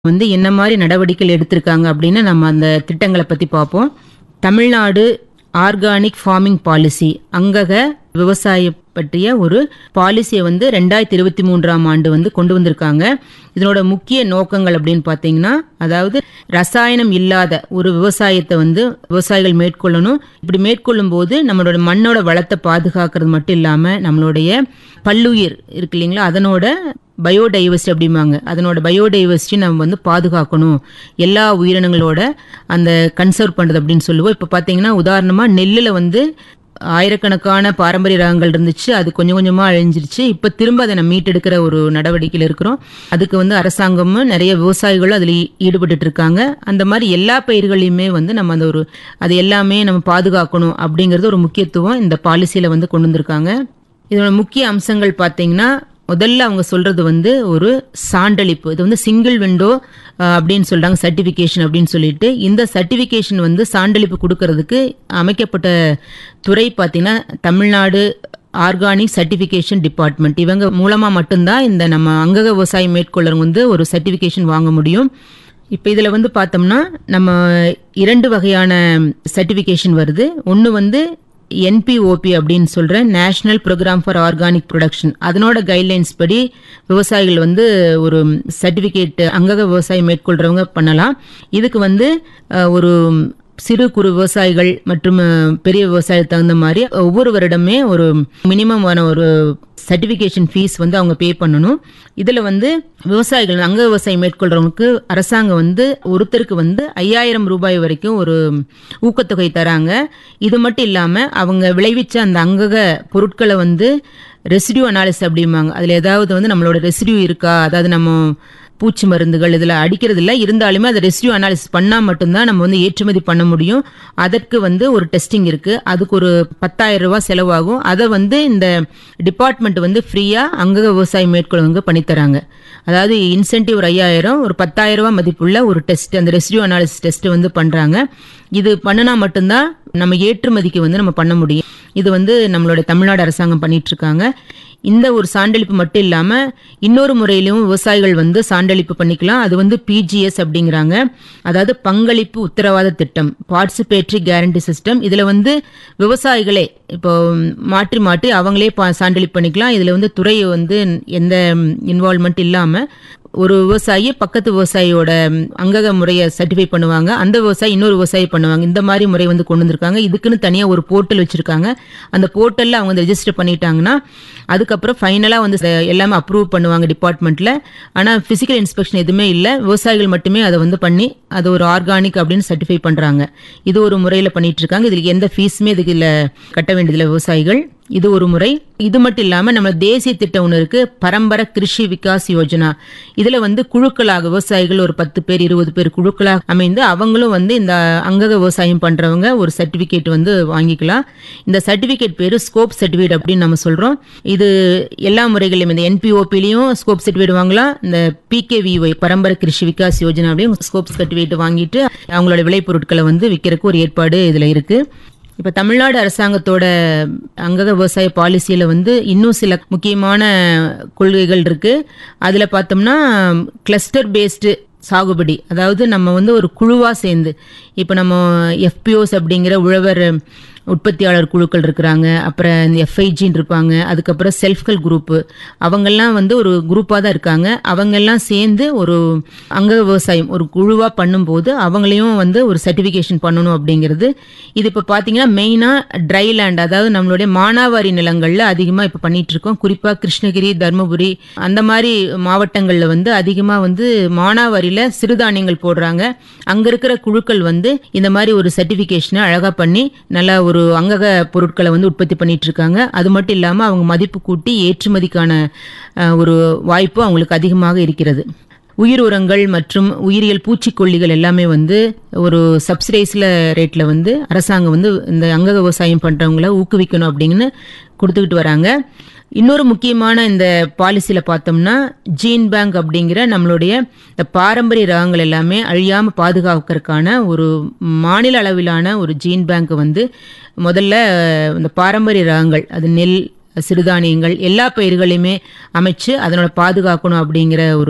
வந்து என்ன மாதிரி நடவடிக்கைகள் எடுத்திருக்காங்க அப்படின்னு நம்ம அந்த திட்டங்களை பற்றி பார்ப்போம் தமிழ்நாடு ஆர்கானிக் ஃபார்மிங் பாலிசி அங்கக விவசாய பற்றிய ஒரு பாலிசியை வந்து ரெண்டாயிரத்தி இருபத்தி மூன்றாம் ஆண்டு வந்து கொண்டு வந்திருக்காங்க இதனோட முக்கிய நோக்கங்கள் அப்படின்னு பார்த்தீங்கன்னா அதாவது ரசாயனம் இல்லாத ஒரு விவசாயத்தை வந்து விவசாயிகள் மேற்கொள்ளணும் இப்படி மேற்கொள்ளும் போது நம்மளோட மண்ணோட வளத்தை பாதுகாக்கிறது மட்டும் இல்லாமல் நம்மளுடைய பல்லுயிர் இருக்கு இல்லைங்களா அதனோட பயோடைவர்சிட்டி அப்படிம்பாங்க அதனோட பயோடைவர்சிட்டி நம்ம வந்து பாதுகாக்கணும் எல்லா உயிரினங்களோட அந்த கன்சர்வ் பண்ணுறது அப்படின்னு சொல்லுவோம் இப்போ பார்த்தீங்கன்னா உதாரணமாக நெல்லில் வந்து ஆயிரக்கணக்கான பாரம்பரிய ரகங்கள் இருந்துச்சு அது கொஞ்சம் கொஞ்சமாக அழிஞ்சிருச்சு இப்போ திரும்ப அதை நம்ம மீட்டெடுக்கிற ஒரு நடவடிக்கையில் இருக்கிறோம் அதுக்கு வந்து அரசாங்கமும் நிறைய விவசாயிகளும் அதில் ஈடுபட்டு இருக்காங்க அந்த மாதிரி எல்லா பயிர்களையுமே வந்து நம்ம அந்த ஒரு அது எல்லாமே நம்ம பாதுகாக்கணும் அப்படிங்கிறது ஒரு முக்கியத்துவம் இந்த பாலிசியில் வந்து கொண்டு வந்திருக்காங்க இதோட முக்கிய அம்சங்கள் பார்த்தீங்கன்னா முதல்ல அவங்க சொல்றது வந்து ஒரு சான்றளிப்பு இது வந்து சிங்கிள் விண்டோ அப்படின்னு சொல்றாங்க சர்டிஃபிகேஷன் அப்படின்னு சொல்லிட்டு இந்த சர்டிஃபிகேஷன் வந்து சான்றளிப்பு கொடுக்கறதுக்கு அமைக்கப்பட்ட துறை பார்த்தீங்கன்னா தமிழ்நாடு ஆர்கானிக் சர்டிஃபிகேஷன் டிபார்ட்மெண்ட் இவங்க மூலமாக மட்டும்தான் இந்த நம்ம அங்கக விவசாயம் மேற்கொள்ளறவங்க வந்து ஒரு சர்டிஃபிகேஷன் வாங்க முடியும் இப்போ இதில் வந்து பார்த்தோம்னா நம்ம இரண்டு வகையான சர்டிஃபிகேஷன் வருது ஒன்று வந்து என்பிஓபி அப்படின்னு சொல்கிற national programme for organic production அதனோட கைட்லைன்ஸ் படி விவசாயிகள் வந்து ஒரு சர்டிஃபிகேட் அங்கக விவசாயம் மேற்கொள்கிறவங்க பண்ணலாம் இதுக்கு வந்து ஒரு சிறு குறு விவசாயிகள் மற்றும் பெரிய விவசாயத்துக்கு தகுந்த மாதிரி ஒவ்வொரு வருடமே ஒரு மினிமமான ஒரு சர்டிஃபிகேஷன் ஃபீஸ் வந்து அவங்க பே பண்ணணும் இதில் வந்து விவசாயிகள் அங்க விவசாயம் மேற்கொள்றவங்களுக்கு அரசாங்கம் வந்து ஒருத்தருக்கு வந்து ஐயாயிரம் ரூபாய் வரைக்கும் ஒரு ஊக்கத்தொகை தராங்க இது மட்டும் இல்லாமல் அவங்க விளைவிச்ச அந்த அங்கக பொருட்களை வந்து ரெசிடியூ அனாலிசிஸ் அப்படிம்பாங்க அதில் ஏதாவது வந்து நம்மளோட ரெசிடியூ இருக்கா அதாவது நம்ம பூச்சி மருந்துகள் இதில் அடிக்கிறது இல்லை இருந்தாலுமே அதை ரெசிடியூ அனாலிசிஸ் பண்ணால் மட்டும்தான் நம்ம வந்து ஏற்றுமதி பண்ண முடியும் அதற்கு வந்து ஒரு டெஸ்டிங் இருக்குது அதுக்கு ஒரு பத்தாயிரம் ரூபாய் செலவாகும் அதை வந்து இந்த டிபார்ட்மெண்ட் வந்து ஃப்ரீயாக அங்கக விவசாயம் மேற்கொள்ளவங்க பண்ணித்தராங்க அதாவது இன்சென்டிவ் ஒரு ஐயாயிரம் ஒரு பத்தாயிரம் ரூபாய் மதிப்புள்ள ஒரு டெஸ்ட் அந்த ரெசிடியூ அனாலிசிஸ் டெஸ்ட் வந்து பண்ணுறாங்க இது பண்ணினா மட்டும்தான் நம்ம ஏற்றுமதிக்கு வந்து நம்ம பண்ண முடியும் இது வந்து நம்மளோட தமிழ்நாடு அரசாங்கம் பண்ணிட்டு இருக்காங்க இந்த ஒரு சான்றளிப்பு மட்டும் இல்லாமல் இன்னொரு முறையிலும் விவசாயிகள் வந்து சான்றளிப்பு பண்ணிக்கலாம் அது வந்து பிஜிஎஸ் அப்படிங்கிறாங்க அதாவது பங்களிப்பு உத்தரவாத திட்டம் பார்ட்டிசிபேட்டரி கேரண்டி சிஸ்டம் இதில் வந்து விவசாயிகளே இப்போ மாற்றி மாற்றி அவங்களே சான்றளிப்பு பண்ணிக்கலாம் இதில் வந்து துறை வந்து எந்த இன்வால்மெண்ட் இல்லாமல் ஒரு விவசாயி பக்கத்து விவசாயியோட அங்கக முறையை சர்டிஃபை பண்ணுவாங்க அந்த விவசாயி இன்னொரு விவசாயி பண்ணுவாங்க இந்த மாதிரி முறை வந்து கொண்டு வந்திருக்காங்க இதுக்குன்னு தனியாக ஒரு போர்ட்டல் வச்சுருக்காங்க அந்த போர்ட்டலில் அவங்க வந்து ரெஜிஸ்டர் பண்ணிட்டாங்கன்னா அதுக்கப்புறம் ஃபைனலாக வந்து எல்லாமே அப்ரூவ் பண்ணுவாங்க டிபார்ட்மெண்ட்டில் ஆனால் ஃபிசிக்கல் இன்ஸ்பெக்ஷன் எதுவுமே இல்லை விவசாயிகள் மட்டுமே அதை வந்து பண்ணி அது ஒரு ஆர்கானிக் அப்படின்னு சர்டிஃபை பண்ணுறாங்க இது ஒரு முறையில் பண்ணிட்டு இருக்காங்க இதுக்கு எந்த ஃபீஸுமே இதுக்கு இல்லை கட்ட வேண்டியதில்லை விவசாயிகள் இது ஒரு முறை இது மட்டும் இல்லாமல் நம்ம தேசிய திட்டம் ஒன்று இருக்கு பரம்பரை கிருஷி விகாஸ் யோஜனா இதில் வந்து குழுக்களாக விவசாயிகள் ஒரு பத்து பேர் இருபது பேர் குழுக்களாக அமைந்து அவங்களும் வந்து இந்த அங்கக விவசாயம் பண்ணுறவங்க ஒரு சர்டிஃபிகேட் வந்து வாங்கிக்கலாம் இந்த சர்டிஃபிகேட் பேர் ஸ்கோப் சர்டிஃபிகேட் அப்படின்னு நம்ம சொல்கிறோம் இது எல்லா முறைகளையும் இந்த என்பிஓபிலையும் ஸ்கோப் சர்டிஃபிகேட் வாங்கலாம் இந்த பிகேவிஒய் பரம்பரை கிருஷி விகாஸ் யோஜனாவிலையும் ஸ்கோப் சர்டிஃபிகேட் வாங்கிட்டு அவங்களோட விளைபொருட்களை வந்து விற்கிறதுக்கு ஒரு ஏற்பாடு இதில் இருக்குது இப்போ தமிழ்நாடு அரசாங்கத்தோட அங்கக விவசாய பாலிசியில் வந்து இன்னும் சில முக்கியமான கொள்கைகள் இருக்குது அதில் பார்த்தோம்னா கிளஸ்டர் பேஸ்டு சாகுபடி அதாவது நம்ம வந்து ஒரு குழுவாக சேர்ந்து இப்போ நம்ம எஃபிஓஸ் அப்படிங்கிற உழவர் உற்பத்தியாளர் குழுக்கள் இருக்கிறாங்க அப்புறம் இந்த எஃப்ஐஜின்னு இருப்பாங்க அதுக்கப்புறம் செல்ஃப் ஹெல்ப் குரூப்பு அவங்கெல்லாம் வந்து ஒரு குரூப்பாக தான் இருக்காங்க அவங்கெல்லாம் சேர்ந்து ஒரு அங்க விவசாயம் ஒரு குழுவாக பண்ணும்போது அவங்களையும் வந்து ஒரு சர்டிஃபிகேஷன் பண்ணணும் அப்படிங்கிறது இது இப்போ பார்த்தீங்கன்னா மெயினாக ட்ரை லேண்ட் அதாவது நம்மளுடைய மானாவாரி நிலங்களில் அதிகமாக இப்போ பண்ணிட்டு இருக்கோம் குறிப்பாக கிருஷ்ணகிரி தருமபுரி அந்த மாதிரி மாவட்டங்களில் வந்து அதிகமாக வந்து மானாவாரியில் சிறுதானியங்கள் போடுறாங்க அங்கே இருக்கிற குழுக்கள் வந்து இந்த மாதிரி ஒரு சர்டிஃபிகேஷனை அழகாக பண்ணி நல்லா ஒரு அங்கக பொருட்களை வந்து உற்பத்தி பண்ணிட்டு இருக்காங்க அது மட்டும் இல்லாமல் அவங்க மதிப்பு கூட்டி ஏற்றுமதிக்கான ஒரு வாய்ப்பு அவங்களுக்கு அதிகமாக இருக்கிறது உயிர் உரங்கள் மற்றும் உயிரியல் பூச்சிக்கொல்லிகள் எல்லாமே வந்து ஒரு சப்சிடைஸில் ரேட்டில் வந்து அரசாங்கம் வந்து இந்த அங்கக விவசாயம் பண்ணுறவங்கள ஊக்குவிக்கணும் அப்படின்னு கொடுத்துக்கிட்டு வராங்க இன்னொரு முக்கியமான இந்த பாலிசியில் பார்த்தோம்னா ஜீன் பேங்க் அப்படிங்கிற நம்மளுடைய இந்த பாரம்பரிய ரகங்கள் எல்லாமே அழியாமல் பாதுகாக்கிறதுக்கான ஒரு மாநில அளவிலான ஒரு ஜீன் பேங்க் வந்து முதல்ல இந்த பாரம்பரிய ரகங்கள் அது நெல் சிறுதானியங்கள் எல்லா பயிர்களையுமே அமைச்சு அதனோட பாதுகாக்கணும் அப்படிங்கிற ஒரு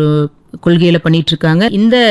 கொள்கையில பண்ணிட்டு இருக்காங்க இந்த